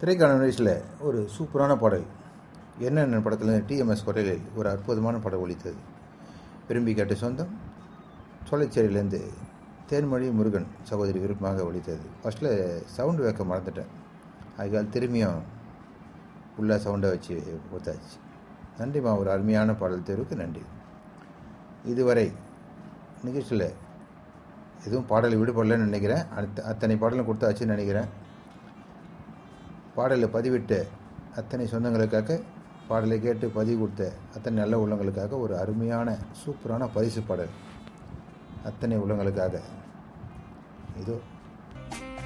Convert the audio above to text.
திரைக்கான நிகழ்ச்சியில் ஒரு சூப்பரான பாடல் என்னென்ன படத்தில் டிஎம்எஸ் குரலில் ஒரு அற்புதமான பாடல் ஒலித்தது விரும்பி கேட்ட சொந்தம் சோலைச்சேரியிலேருந்து தேன்மொழி முருகன் சகோதரி விருப்பமாக ஒலித்தது ஃபஸ்ட்டில் சவுண்டு வைக்க மறந்துட்டேன் அதுக்கால் திரும்பியும் உள்ள சவுண்டை வச்சு கொடுத்தாச்சு நன்றிம்மா ஒரு அருமையான பாடல் தேர்வுக்கு நன்றி இதுவரை நிகழ்ச்சியில் எதுவும் பாடல் விடுபடலன்னு நினைக்கிறேன் அடுத்த அத்தனை பாடலும் கொடுத்தாச்சுன்னு நினைக்கிறேன் பாடலை பதிவிட்ட அத்தனை சொந்தங்களுக்காக பாடலை கேட்டு பதிவு கொடுத்த அத்தனை நல்ல உள்ளங்களுக்காக ஒரு அருமையான சூப்பரான பரிசு பாடல் அத்தனை உள்ளங்களுக்காக இதோ